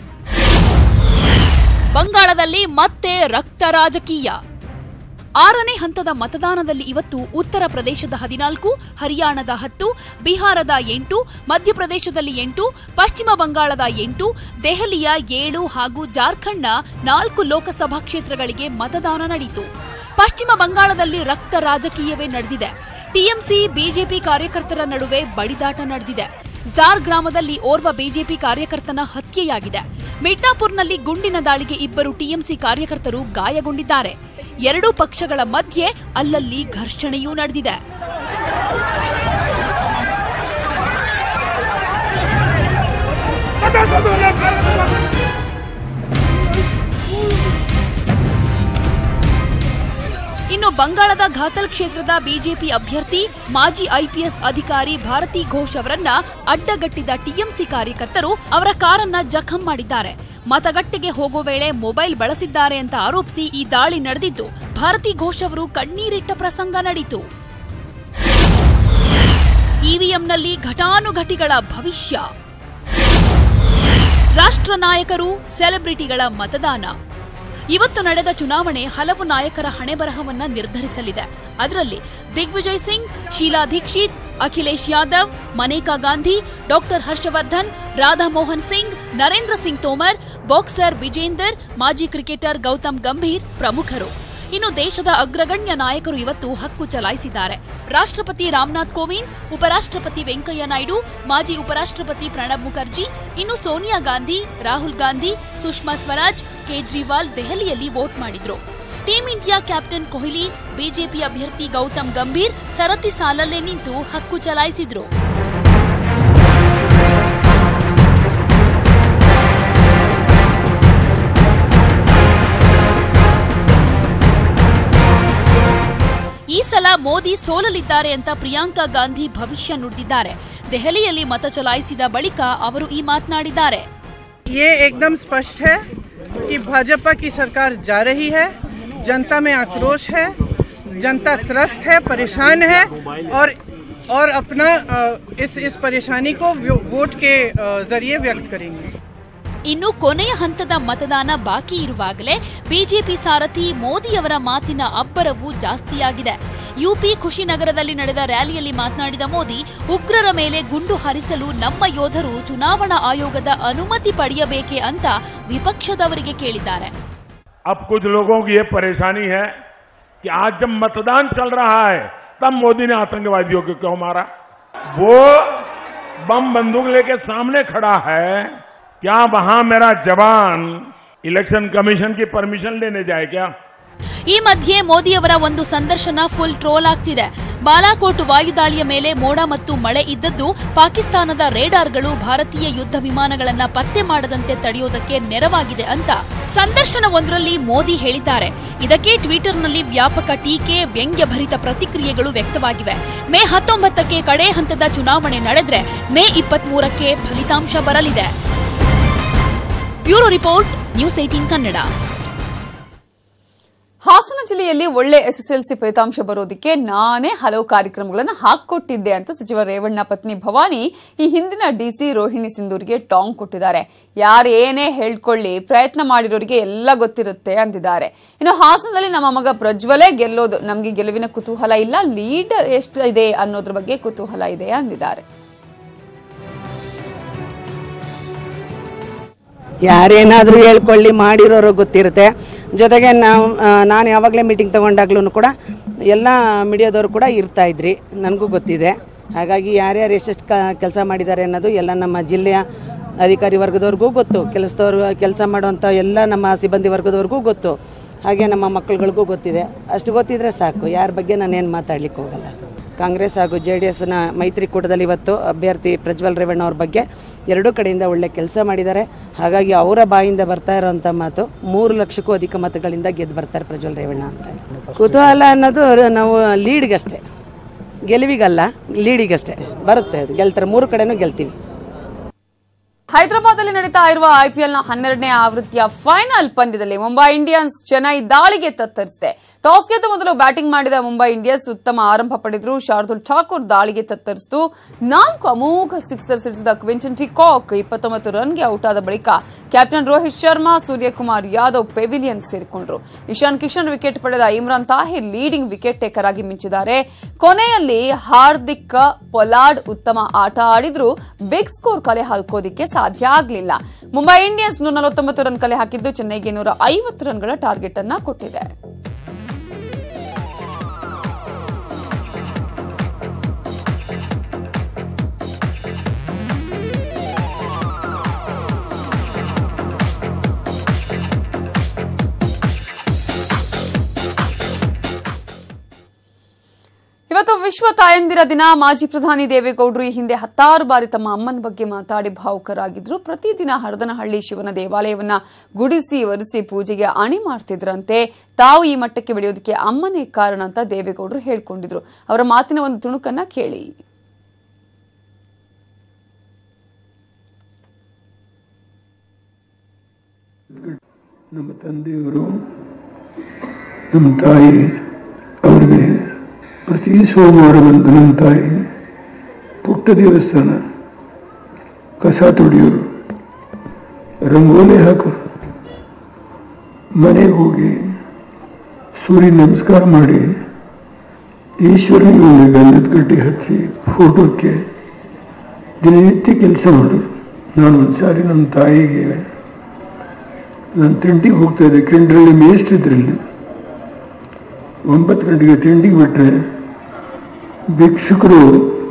ಬಂಗಾಳದಲ್ಲಿ ಮತ್ತೆ ರಕ್ತ ರಾಜಕೀಯ ಆರನೇ ಹಂತದ ಮತದಾನದಲ್ಲಿ ಇವತ್ತು ಉತ್ತರ ಪ್ರದೇಶದ ಹದಿನಾಲ್ಕು ಹರಿಯಾಣದ ಹತ್ತು ಬಿಹಾರದ ಎಂಟು ಮಧ್ಯಪ್ರದೇಶದಲ್ಲಿ ಎಂಟು ಪಶ್ಚಿಮ ಬಂಗಾಳದ ಎಂಟು ದೆಹಲಿಯ ಏಳು ಹಾಗೂ ಜಾರ್ಖಂಡ್ನ ನಾಲ್ಕು ಲೋಕಸಭಾ ಕ್ಷೇತ್ರಗಳಿಗೆ ಮತದಾನ ನಡೆಯಿತು ಪಶ್ಚಿಮ ಬಂಗಾಳದಲ್ಲಿ ರಕ್ತ ರಾಜಕೀಯವೇ ನಡೆದಿದೆ ಟಿಎಂಸಿ ಬಿಜೆಪಿ ಕಾರ್ಯಕರ್ತರ ನಡುವೆ ಬಡಿದಾಟ ನಡೆದಿದೆ ಝಾರ್ ಗ್ರಾಮದಲ್ಲಿ ಓರ್ವ ಬಿಜೆಪಿ ಕಾರ್ಯಕರ್ತನ ಹತ್ಯೆಯಾಗಿದೆ ಮಿಡ್ನಾಪುರ್ನಲ್ಲಿ ಗುಂಡಿನ ದಾಳಿಗೆ ಇಬ್ಬರು ಟಿಎಂಸಿ ಕಾರ್ಯಕರ್ತರು ಗಾಯಗೊಂಡಿದ್ದಾರೆ ಎರಡೂ ಪಕ್ಷಗಳ ಮಧ್ಯೆ ಅಲ್ಲಲ್ಲಿ ಘರ್ಷಣೆಯೂ ನಡೆದಿದೆ ಇನ್ನು ಬಂಗಾಳದ ಘಾತಲ್ ಕ್ಷೇತ್ರದ ಬಿಜೆಪಿ ಅಭ್ಯರ್ಥಿ ಮಾಜಿ ಐಪಿಎಸ್ ಅಧಿಕಾರಿ ಭಾರತಿ ಘೋಷ್ ಅವರನ್ನ ಅಡ್ಡಗಟ್ಟಿದ ಟಿಎಂಸಿ ಕಾರ್ಯಕರ್ತರು ಅವರ ಕಾರನ್ನ ಜಖಂ ಮಾಡಿದ್ದಾರೆ ಮತಗಟ್ಟೆಗೆ ಹೋಗೋ ವೇಳೆ ಮೊಬೈಲ್ ಬಳಸಿದ್ದಾರೆ ಅಂತ ಆರೋಪಿಸಿ ಈ ದಾಳಿ ನಡೆದಿದ್ದು ಭಾರತಿ ಘೋಷ್ ಅವರು ಕಣ್ಣೀರಿಟ್ಟ ಪ್ರಸಂಗ ನಡೆಯಿತು ಇವಿಎಂನಲ್ಲಿ ಘಟಾನುಘಟಿಗಳ ಭವಿಷ್ಯ ರಾಷ್ಟ್ರ ನಾಯಕರು ಸೆಲೆಬ್ರಿಟಿಗಳ ಮತದಾನ ಇವತ್ತು ನಡೆದ ಚುನಾವಣೆ ಹಲವು ನಾಯಕರ ಹಣೆಬರಹವನ್ನ ನಿರ್ಧರಿಸಲಿದೆ ಅದರಲ್ಲಿ ದಿಗ್ವಿಜಯ್ ಸಿಂಗ್ ಶೀಲಾ ದೀಕ್ಷಿತ್ ಅಖಿಲೇಶ್ ಯಾದವ್ ಮನೇಕಾ ಗಾಂಧಿ ಡಾಕ್ಟರ್ ಹರ್ಷವರ್ಧನ್ ರಾಧಾ ಮೋಹನ್ ಸಿಂಗ್ ನರೇಂದ್ರ ಸಿಂಗ್ ತೋಮರ್ ಬಾಕ್ಸರ್ ವಿಜೇಂದರ್ ಮಾಜಿ ಕ್ರಿಕೆಟರ್ ಗೌತಮ್ ಗಂಭೀರ್ ಪ್ರಮುಖರು ಇನ್ನು ದೇಶದ ಅಗ್ರಗಣ್ಯ ನಾಯಕರು ಇವತ್ತು ಹಕ್ಕು ಚಲಾಯಿಸಿದ್ದಾರೆ ರಾಷ್ಟ್ರಪತಿ ರಾಮನಾಥ್ ಕೋವಿಂದ್ ಉಪರಾಷ್ಟ್ರಪತಿ ವೆಂಕಯ್ಯ ನಾಯ್ಡು ಮಾಜಿ ಉಪರಾಷ್ಟ್ರಪತಿ ಪ್ರಣಬ್ ಮುಖರ್ಜಿ ಇನ್ನು ಸೋನಿಯಾ ಗಾಂಧಿ ರಾಹುಲ್ ಗಾಂಧಿ ಸುಷ್ಮಾ ಸ್ವರಾಜ್ ಕೇಜ್ರಿವಾಲ್ ದೆಹಲಿಯಲ್ಲಿ ವೋಟ್ ಮಾಡಿದ್ರು team India captain Kohli BJP ಅಭ್ಯರ್ಥಿ ಗೌತಮ್ ಗಂಭೀರ್ ಸರತಿ ಸಾಲಲ್ಲೇ ನಿಂತು ಹಕ್ಕು ಚಲಾಯಿಸಿದ್ರು ಈ ಸಲ ಮೋದಿ ಸೋಲಲಿದ್ದಾರೆ ಅಂತ ಪ್ರಿಯಾಂಕಾ ಗಾಂಧಿ ಭವಿಷ್ಯ ನುಡಿದಿದ್ದಾರೆ ದೆಹಲಿಯಲ್ಲಿ ಮತ ಚಲಾಯಿಸಿದ ಬಳಿಕ ಅವರು ಈ ಮಾತನಾಡಿದ್ದಾರೆ ये एकदम स्पष्ट है कि भाजपा की सरकार जा रही है जनता में आक्रोश है जनता त्रस्त है परेशान है और और अपना अ, इस इस परेशानी को व्यो- वोट के अ, जरिए व्यक्त करेंगे ಇನ್ನು ಕೊನೆಯ ಹಂತದ ಮತದಾನ ಬಾಕಿ ಇರುವಾಗಲೇ ಬಿಜೆಪಿ ಸಾರಥಿ ಮೋದಿಯವರ ಮಾತಿನ ಅಬ್ಬರವು ಜಾಸ್ತಿಯಾಗಿದೆ ಯುಪಿ ಖುಷಿನಗರದಲ್ಲಿ ನಡೆದ ರ್ಯಾಲಿಯಲ್ಲಿ ಮಾತನಾಡಿದ ಮೋದಿ ಉಗ್ರರ ಮೇಲೆ ಗುಂಡು ಹಾರಿಸಲು ನಮ್ಮ ಯೋಧರು ಚುನಾವಣಾ ಆಯೋಗದ ಅನುಮತಿ ಪಡೆಯಬೇಕೆ ಅಂತ ವಿಪಕ್ಷದವರಿಗೆ ಕೇಳಿದ್ದಾರೆ अब कुछ लोगों की ये परेशानी है कि आज जब मतदान चल रहा है तब मोदी ने आतंकवादियों को क्यों मारा वो बम बंदूक लेके सामने खड़ा है क्या वहां मेरा जवान इलेक्शन कमीशन की परमिशन लेने जाए क्या ಈ ಮಧ್ಯೆ ಮೋದಿಯವರ ಒಂದು ಸಂದರ್ಶನ ಫುಲ್ ಟ್ರೋಲ್ ಆಗ್ತಿದೆ ಬಾಲಾಕೋಟ್ ವಾಯುದಾಳಿಯ ಮೇಲೆ ಮೋಡ ಮತ್ತು ಮಳೆ ಇದ್ದದ್ದು ಪಾಕಿಸ್ತಾನದ ರೇಡಾರ್ಗಳು ಭಾರತೀಯ ಯುದ್ಧ ವಿಮಾನಗಳನ್ನ ಪತ್ತೆ ಮಾಡದಂತೆ ತಡೆಯೋದಕ್ಕೆ ನೆರವಾಗಿದೆ ಅಂತ ಸಂದರ್ಶನವೊಂದರಲ್ಲಿ ಮೋದಿ ಹೇಳಿದ್ದಾರೆ ಇದಕ್ಕೆ ಟ್ವಿಟರ್ನಲ್ಲಿ ವ್ಯಾಪಕ ಟೀಕೆ ವ್ಯಂಗ್ಯಭರಿತ ಪ್ರತಿಕ್ರಿಯೆಗಳು ವ್ಯಕ್ತವಾಗಿವೆ ಮೇ ಹತ್ತೊಂಬತ್ತಕ್ಕೆ ಕಡೆ ಹಂತದ ಚುನಾವಣೆ ನಡೆದ್ರೆ ಮೇ ಇಪ್ಪತ್ಮೂರಕ್ಕೆ ಫಲಿತಾಂಶ ಬರಲಿದೆ bureau report news eighteen Kannada Hassan ಜಿಲ್ಲೆಯಲ್ಲಿ ಒಳ್ಳೆ ಎಸ್ಎಸ್ಎಲ್ಸಿ ಫಲಿತಾಂಶ ಬರೋದಕ್ಕೆ ನಾನೇ ಹಲವು ಕಾರ್ಯಕ್ರಮಗಳನ್ನು ಹಾಕೊಟ್ಟಿದ್ದೆ ಅಂತ ಸಚಿವ ರೇವಣ್ಣ ಪತ್ನಿ ಭವಾನಿ ಈ ಹಿಂದಿನ ಡಿಸಿ ರೋಹಿಣಿ ಸಿಂಧೂರಿಗೆ ಟಾಂಗ್ ಕೊಟ್ಟಿದ್ದಾರೆ ಯಾರು ಏನೇ ಹೇಳ್ಕೊಳ್ಳಿ ಪ್ರಯತ್ನ ಮಾಡಿರೋರಿಗೆ ಎಲ್ಲ ಗೊತ್ತಿರುತ್ತೆ ಅಂದಿದ್ದಾರೆ ಇನ್ನು ಹಾಸನದಲ್ಲಿ ನಮ್ಮ ಮಗ ಪ್ರಜ್ವಲೇ ಗೆಲ್ಲೋದು ನಮಗೆ ಗೆಲುವಿನ ಕುತೂಹಲ ಇಲ್ಲ ಲೀಡ್ ಎಷ್ಟು ಇದೆ ಅನ್ನೋದ್ರ ಬಗ್ಗೆ ಕುತೂಹಲ ಇದೆ ಅಂದಿದ್ದಾರೆ ಯಾರೇನಾದರೂ ಹೇಳ್ಕೊಳ್ಳಿ ಮಾಡಿರೋರು ಗೊತ್ತಿರುತ್ತೆ ಜೊತೆಗೆ ನಾವು ಆ, ನಾನು ಯಾವಾಗಲೇ ಮೀಟಿಂಗ್ ತೊಗೊಂಡಾಗ್ಲೂ ಕೂಡ ಎಲ್ಲ ಮೀಡಿಯಾದವರು ಕೂಡ ಇರ್ತಾ ಇದ್ರಿ ನನಗೂ ಗೊತ್ತಿದೆ ಹಾಗಾಗಿ ಯಾರ್ಯಾರು ಎಷ್ಟೆಷ್ಟು ಕೆಲಸ ಮಾಡಿದ್ದಾರೆ ಅನ್ನೋದು ಎಲ್ಲ ನಮ್ಮ ಜಿಲ್ಲೆಯ ಅಧಿಕಾರಿ ವರ್ಗದವ್ರಿಗೂ ಗೊತ್ತು ಕೆಲಸದವ್ರು ಕೆಲಸ ಮಾಡುವಂಥ ಎಲ್ಲ ನಮ್ಮ ಸಿಬ್ಬಂದಿ ವರ್ಗದವ್ರಿಗೂ ಗೊತ್ತು ಹಾಗೆ ನಮ್ಮ ಮಕ್ಕಳುಗಳಿಗೂ ಗೊತ್ತಿದೆ ಅಷ್ಟು ಗೊತ್ತಿದ್ರೆ ಸಾಕು ಯಾರ ಬಗ್ಗೆ ನಾನೇನು ಮಾತಾಡ್ಲಿಕ್ಕೆ ಹೋಗಲ್ಲ ಕಾಂಗ್ರೆಸ್ ಹಾಗೂ ಜೆ ಡಿ ಎಸ್ನ ಮೈತ್ರಿಕೂಟದಲ್ಲಿ ಇವತ್ತು ಅಭ್ಯರ್ಥಿ ಪ್ರಜ್ವಲ್ ರೇವಣ್ಣ ಅವ್ರ ಬಗ್ಗೆ ಎರಡೂ ಕಡೆಯಿಂದ ಒಳ್ಳೆ ಕೆಲಸ ಮಾಡಿದ್ದಾರೆ ಹಾಗಾಗಿ ಅವರ ಬಾಯಿಂದ ಬರ್ತಾ ಇರೋಂಥ ಮಾತು ಮೂರು ಲಕ್ಷಕ್ಕೂ ಅಧಿಕ ಮತಗಳಿಂದ ಗೆದ್ದು ಬರ್ತಾರೆ ಪ್ರಜ್ವಲ್ ರೇವಣ್ಣ ಅಂತ ಕುತೂಹಲ ಅನ್ನೋದು ನಾವು ಲೀಡ್ಗಷ್ಟೇ ಗೆಲುವಿಗಲ್ಲ ಲೀಡಿಗಷ್ಟೇ ಬರುತ್ತೆ ಅದು ಗೆಲ್ತಾರೆ ಮೂರು ಕಡೆನೂ ಗೆಲ್ತೀವಿ ಹೈದರಾಬಾದ್ ಅಲ್ಲಿ ನಡೀತಾ ಇರುವ ಐಪಿಎಲ್ ನ ಹನ್ನೆರಡನೇ ಆವೃತ್ತಿಯ ಫೈನಲ್ ಪಂದ್ಯದಲ್ಲಿ ಮುಂಬೈ ಇಂಡಿಯನ್ಸ್ ಚೆನ್ನೈ ದಾಳಿಗೆ ತತ್ತರಿಸಿದೆ ಟಾಸ್ ಗೆದ್ದ ಮೊದಲು ಬ್ಯಾಟಿಂಗ್ ಮಾಡಿದ ಮುಂಬೈ ಇಂಡಿಯನ್ಸ್ ಉತ್ತಮ ಆರಂಭ ಪಡೆದ್ರು ಶಾರ್ದುಲ್ ಠಾಕೂರ್ ದಾಳಿಗೆ ತತ್ತರಿಸಿತು ನಾಲ್ಕು ಅಮೋಘ ಸಿಕ್ಸರ್ ಸಿಡಿಸಿದ ಕ್ವಿಂಟನ್ ಟಿಕಾಕ್ ಇಪ್ಪತ್ತೊಂಬತ್ತು ರನ್ಗೆ ಔಟ್ ಆದ ಬಳಿಕ ಕ್ಯಾಪ್ಟನ್ ರೋಹಿತ್ ಶರ್ಮಾ ಸೂರ್ಯಕುಮಾರ್ ಯಾದವ್ ಪೆವಿಲಿಯನ್ ಸೇರಿಕೊಂಡ್ರು ಇಶಾನ್ ಕಿಶನ್ ವಿಕೆಟ್ ಪಡೆದ Imran Tahir leading wicket taker ಆಗಿ ಮಿಂಚಿದ್ದಾರೆ ಕೊನೆಯಲ್ಲಿ ಹಾರ್ದಿಕ್ ಪೊಲಾರ್ಡ್ ಉತ್ತಮ ಆಟ ಆಡಿದ್ರು ಬಿಗ್ ಸ್ಕೋರ್ ಕಲೆ ಹಾಕೋದಿಕ್ಕೆ ಸಾಧ್ಯ ಆಗಲಿಲ್ಲ ಮುಂಬೈ ಇಂಡಿಯನ್ಸ್ ನೂರ ನಲವತ್ತೊಂಬತ್ತು ರನ್ ಕಲೆ ಹಾಕಿದ್ದು ಚೆನ್ನೈಗೆ ನೂರ ಐವತ್ತು ರನ್ಗಳ ಟಾರ್ಗೆಟ್ ಅನ್ನ ಕೊಟ್ಟಿದೆ ಇವತ್ತು ವಿಶ್ವ ತಾಯಂದಿರ ದಿನ ಮಾಜಿ ಪ್ರಧಾನಿ ದೇವೇಗೌಡರು ಈ ಹಿಂದೆ ಹತ್ತಾರು ಬಾರಿ ತಮ್ಮ ಅಮ್ಮನ ಬಗ್ಗೆ ಮಾತಾಡಿ ಭಾವುಕರಾಗಿದ್ರು ಪ್ರತಿದಿನ ಹರದನಹಳ್ಳಿ ಶಿವನ ದೇವಾಲಯವನ್ನ ಗುಡಿಸಿ ಒರೆಸಿ ಪೂಜೆಗೆ ಅಣಿ ಮಾಡ್ತಿದ್ರಂತೆ ತಾವು ಈ ಮಟ್ಟಕ್ಕೆ ಬೆಳೆಯೋದಕ್ಕೆ ಅಮ್ಮನೇ ಕಾರಣ ಅಂತ ದೇವೇಗೌಡರು ಹೇಳ್ಕೊಂಡಿದ್ರು ಅವರ ಮಾತಿನ ಒಂದು ತುಣುಕನ್ನ ಕೇಳಿ ನಮ್ಮ ತಂದೆಯವರು ನಮ್ಮ ತಾಯಿ ಅವರಿಗೆ ಪ್ರತಿ ಸೋಮವಾರ ಬಂದು ನಮ್ಮ ತಾಯಿ ಪುಟ್ಟ ದೇವಸ್ಥಾನ ಕಸ ತೊಳೆಯೋರು ರಂಗೋಲಿ ಹಾಕೋರು ಮನೆಗೆ ಹೋಗಿ ಸೂರ್ಯ ನಮಸ್ಕಾರ ಮಾಡಿ ಈಶ್ವರನಿಗೆ ಒಂದು ಗಂಧದ ಕಡ್ಡಿ ಹಚ್ಚಿ ಫೋಟೋಕ್ಕೆ ದಿನನಿತ್ಯ ಕೆಲಸ ಮಾಡೋರು ನಾನು ಒಂದ್ಸಾರಿ ನಮ್ಮ ತಾಯಿಗೆ ನಾನು ತಿಂಡಿಗೆ ಹೋಗ್ತಾ ಇದ್ದೆ ಕೆಂಡ್ರಲ್ಲಿ ಮೇಷ್ಟಿದ್ರಲ್ಲಿ ಒಂಬತ್ತು ಗಂಟೆಗೆ ತಿಂಡಿಗೆ ಬಿಟ್ರೆ ಭಿಕ್ಷುಕರು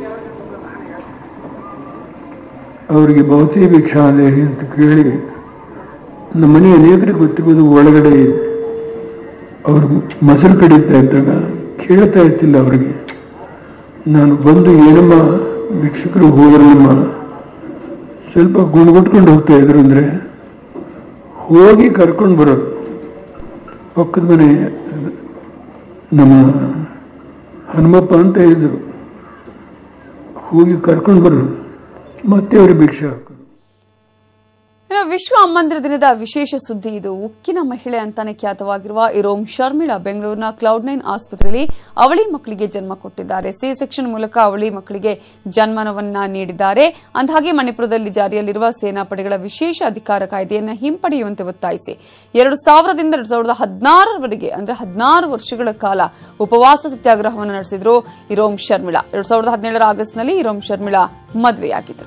ಅವರಿಗೆ ಭೌತಿಕ ಭಿಕ್ಷಾಲಯ ಅಂತ ಕೇಳಿ ನಮ್ಮ ಮನೆ ಅನೇಕರಿಗೆ ಗೊತ್ತಿರೋದು ಒಳಗಡೆ ಅವರು ಮೊಸರು ಕಡಿತಾ ಇದ್ದಾಗ ಕೇಳ್ತಾ ಇರ್ತಿಲ್ಲ ಅವರಿಗೆ ನಾನು ಬಂದು ಏನಮ್ಮ ಭಿಕ್ಷುಕರು ಹೋದ್ರಮ್ಮ ಸ್ವಲ್ಪ ಗುಣಗುಟ್ಕೊಂಡು ಹೋಗ್ತಾ ಇದ್ರು ಅಂದ್ರೆ ಹೋಗಿ ಕರ್ಕೊಂಡು ಬರೋದು ಪಕ್ಕದ ಮನೆ ನಮ್ಮ ಹನುಮಪ್ಪ ಅಂತ ಇದ್ರು ಹೋಗಿ ಕರ್ಕೊಂಡು ಬರೋದು ಮತ್ತೆ ಅವ್ರಿಗೆ ಭಿಕ್ಷೆ ಹಾಕೋದು ಇನ್ನು ವಿಶ್ವ ಅಮ್ಮಂದಿರ ದಿನದ ವಿಶೇಷ ಸುದ್ದಿ ಇದು ಉಕ್ಕಿನ ಮಹಿಳೆ ಅಂತಾನೆ ಖ್ಯಾತವಾಗಿರುವ ಇರೋಮ್ ಶರ್ಮಿಳಾ ಬೆಂಗಳೂರಿನ ಕ್ಲೌಡ್ ನೈನ್ ಆಸ್ಪತ್ರೆಯಲ್ಲಿ ಅವಳಿ ಮಕ್ಕಳಿಗೆ ಜನ್ಮ ಕೊಟ್ಟಿದ್ದಾರೆ ಸಿ ಸೆಕ್ಷನ್ ಮೂಲಕ ಅವಳಿ ಮಕ್ಕಳಿಗೆ ಜನ್ಮನವನ್ನ ನೀಡಿದ್ದಾರೆ ಅಂದಹಾಗೆ ಮಣಿಪುರದಲ್ಲಿ ಜಾರಿಯಲ್ಲಿರುವ ಸೇನಾಪಡೆಗಳ ವಿಶೇಷ ಅಧಿಕಾರ ಕಾಯ್ದೆಯನ್ನು ಹಿಂಪಡೆಯುವಂತೆ ಒತ್ತಾಯಿಸಿ ಎರಡು ಸಾವಿರದಿಂದ ಎರಡು ಸಾವಿರದ ಹದಿನಾರರವರೆಗೆ ಅಂದ್ರೆ ಹದಿನಾರು ವರ್ಷಗಳ ಕಾಲ ಉಪವಾಸ ಸತ್ಯಾಗ್ರಹವನ್ನು ನಡೆಸಿದ್ರು ಇರೋಮ್ ಶರ್ಮಿಳಾ ಎರಡು ಸಾವಿರದ ಹದಿನೇಳರ ಆಗಸ್ಟ್ನಲ್ಲಿ ಇರೋಮ್ ಶರ್ಮಿಳಾ ಮದುವೆಯಾಗಿದ್ರು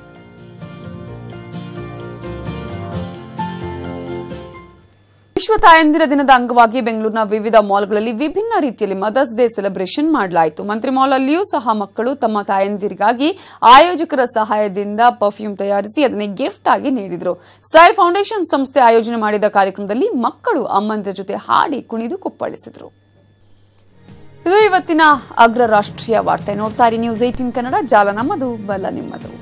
ವಿಶ್ವ ತಾಯಂದಿರ ದಿನದ ಅಂಗವಾಗಿ ಬೆಂಗಳೂರಿನ ವಿವಿಧ ಮಾಲ್ಗಳಲ್ಲಿ ವಿಭಿನ್ನ ರೀತಿಯಲ್ಲಿ ಮದರ್ಸ್ ಡೇ ಸೆಲೆಬ್ರೇಷನ್ ಮಾಡಲಾಯಿತು ಮಂತ್ರಿ ಮಾಲ್ ಅಲ್ಲಿಯೂ ಸಹ ಮಕ್ಕಳು ತಮ್ಮ ತಾಯಂದಿರಿಗಾಗಿ ಆಯೋಜಕರ ಸಹಾಯದಿಂದ ಪರ್ಫ್ಯೂಮ್ ತಯಾರಿಸಿ ಅದನ್ನೇ ಗಿಫ್ಟ್ ಆಗಿ ನೀಡಿದರು ಸ್ಟೈಲ್ ಫೌಂಡೇಶನ್ ಸಂಸ್ಥೆ ಆಯೋಜನೆ ಮಾಡಿದ ಕಾರ್ಯಕ್ರಮದಲ್ಲಿ ಮಕ್ಕಳು ಅಮ್ಮಂದಿರ ಜೊತೆ ಹಾಡಿ ಕುಣಿದು ಕುಪ್ಪಳಿಸಿದರು ಇದು ಇವತ್ತಿನ ಅಗ್ರ ರಾಷ್ಟ್ರೀಯ ವಾರ್ತೆ ನೋಡ್ತಾ ಇರಿ ನ್ಯೂಸ್ ಏಟೀನ್ ಕನ್ನಡ ಜಾಲ ನಮ್ಮದು ಬಲ್ಲ ನಿಮ್ಮದು